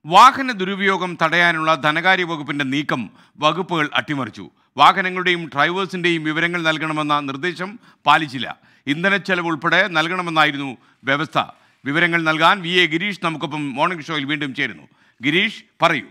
വാഹന ദുരുപയോഗം തടയാനുള്ള ധനകാര്യ വകുപ്പിന്റെ നീക്കം വകുപ്പുകൾ അട്ടിമറിച്ചു വാഹനങ്ങളുടെയും ഡ്രൈവേഴ്സിന്റെയും വിവരങ്ങൾ നൽകണമെന്ന നിർദ്ദേശം പാലിച്ചില്ല ഇന്ധനച്ചെലവ് ഉൾപ്പെടെ നൽകണമെന്നായിരുന്നു വ്യവസ്ഥ വിവരങ്ങൾ നൽകാൻ വി എ ഗിരീഷ് നമുക്കൊപ്പം മോർണിംഗ് ഷോയിൽ വീണ്ടും ചേരുന്നു ഗിരീഷ് പറയൂ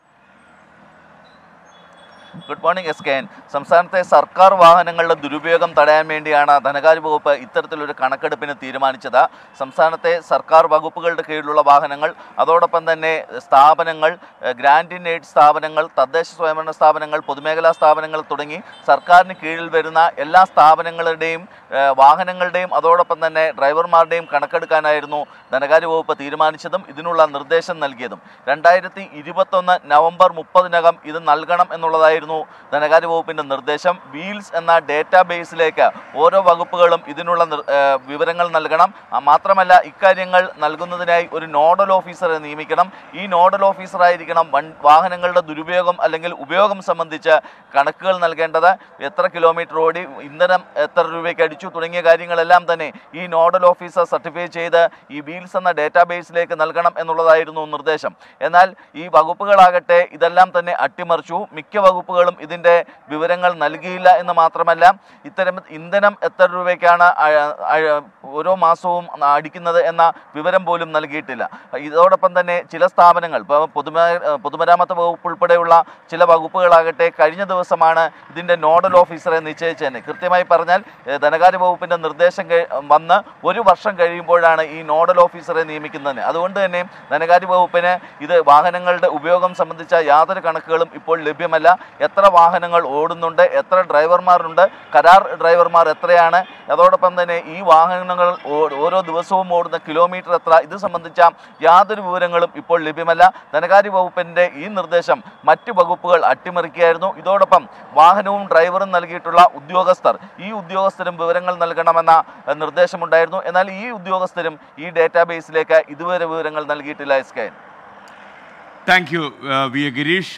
good morning S K N സംസ്ഥാനത്തെ സർക്കാർ വാഹനങ്ങളുടെ ദുരുപയോഗം തടയാൻ വേണ്ടിയാണ് ധനകാര്യ വകുപ്പ് ഇത്തരത്തിലൊരു കണക്കെടുപ്പിന് തീരുമാനിച്ചത് സംസ്ഥാനത്തെ സർക്കാർ വകുപ്പുകളുടെ കീഴിലുള്ള വാഹനങ്ങൾ അതോടൊപ്പം തന്നെ സ്ഥാപനങ്ങൾ ഏഹ് ഗ്രാൻഡ് ഇൻ എയ്ഡ് സ്ഥാപനങ്ങൾ തദ്ദേശ സ്വയംഭരണ സ്ഥാപനങ്ങൾ പൊതുമേഖലാ സ്ഥാപനങ്ങൾ തുടങ്ങി സർക്കാരിന് കീഴിൽ വരുന്ന എല്ലാ സ്ഥാപനങ്ങളുടെയും ഏഹ് വാഹനങ്ങളുടെയും അതോടൊപ്പം തന്നെ ഡ്രൈവർമാരുടെയും കണക്കെടുക്കാനായിരുന്നു ധനകാര്യ വകുപ്പ് തീരുമാനിച്ചതും ഇതിനുള്ള നിർദ്ദേശം നൽകിയതും രണ്ടായിരത്തി ഇരുപത്തൊന്ന് നവംബർ മുപ്പതിനകം ഇത് നൽകണം എന്നുള്ളതായിരുന്നു ധനകാര്യ വകുപ്പിന്റെ നിർദ്ദേശം വീൽസ് എന്ന ഡേറ്റാ ബേസിലേക്ക് ഓരോ വകുപ്പുകളും ഇതിനുള്ള നിർ- ഏഹ് വിവരങ്ങൾ നൽകണം ആ, മാത്രമല്ല ഇക്കാര്യങ്ങൾ നൽകുന്നതിനായി ഒരു നോഡൽ ഓഫീസറെ നിയമിക്കണം ഈ നോഡൽ ഓഫീസറായിരിക്കണം വൺ വാഹനങ്ങളുടെ ദുരുപയോഗം അല്ലെങ്കിൽ ഉപയോഗം സംബന്ധിച്ച് കണക്കുകൾ നൽകേണ്ടത് എത്ര കിലോമീറ്റർ ഓടി ഇന്ധനം എത്ര രൂപയ്ക്ക് അടിച്ചു തുടങ്ങിയ കാര്യങ്ങളെല്ലാം തന്നെ ഈ നോഡൽ ഓഫീസർ സർട്ടിഫൈ ചെയ്ത് ഈ വീൽസ് എന്ന ഡേറ്റാബേസിലേക്ക് നൽകണം എന്നുള്ളതായിരുന്നു നിർദ്ദേശം എന്നാൽ ഈ വകുപ്പുകളാകട്ടെ ഇതെല്ലാം തന്നെ അട്ടിമറിച്ചു മിക്ക വകുപ്പുകളും ഇതിൻ്റെ വിവരങ്ങൾ നൽകിയില്ല എന്ന് മാത്രമല്ല ഇത്തരം ഇന്ധനം എത്ര രൂപയ്ക്കാണ് അ- അ- ഓരോ മാസവും അടിക്കുന്നത് എന്ന വിവരം പോലും നൽകിയിട്ടില്ല ഇതോടൊപ്പം തന്നെ ചില സ്ഥാപനങ്ങൾ ഇപ്പോൾ പൊതുമേ പൊതുമരാമത്ത് വകുപ്പ് ഉൾപ്പെടെയുള്ള ചില വകുപ്പുകളാകട്ടെ കഴിഞ്ഞ ദിവസമാണ് ഇതിൻ്റെ നോഡൽ ഓഫീസറെ നിശ്ചയിച്ചത് കൃത്യമായി പറഞ്ഞാൽ ഏഹ്, ധനകാര്യ വകുപ്പിൻ്റെ നിർദ്ദേശം കഴി- വന്ന് ഒരു വർഷം കഴിയുമ്പോഴാണ് ഈ നോഡൽ ഓഫീസറെ നിയമിക്കുന്നത് അതുകൊണ്ട് തന്നെ ധനകാര്യ വകുപ്പിന് ഇത് വാഹനങ്ങളുടെ ഉപയോഗം സംബന്ധിച്ച യാതൊരു കണക്കുകളും ഇപ്പോൾ ലഭ്യമല്ല എത്ര വാഹനങ്ങൾ ഓടുന്നുണ്ട് എത്ര ഡ്രൈവർമാരുണ്ട് കരാർ ഡ്രൈവർമാർ എത്രയാണ് അതോടൊപ്പം തന്നെ ഈ വാഹനങ്ങൾ ഓ- ഓരോ ദിവസവും ഓടുന്ന കിലോമീറ്റർ എത്ര ഇത് സംബന്ധിച്ച യാതൊരു വിവരങ്ങളും ഇപ്പോൾ ലഭ്യമല്ല ധനകാര്യ വകുപ്പിന്റെ ഈ നിർദ്ദേശം മറ്റു വകുപ്പുകൾ അട്ടിമറിക്കുകയായിരുന്നു ഇതോടൊപ്പം വാഹനവും ഡ്രൈവറും നൽകിയിട്ടുള്ള ഉദ്യോഗസ്ഥർ ഈ ഉദ്യോഗസ്ഥരും വിവരങ്ങൾ നൽകണമെന്ന ഏഹ്, നിർദ്ദേശമുണ്ടായിരുന്നു എന്നാൽ ഈ ഉദ്യോഗസ്ഥരും ഈ ഡേറ്റാബേസിലേക്ക് ഇതുവരെ വിവരങ്ങൾ നൽകിയിട്ടില്ല S K thank you V A Girish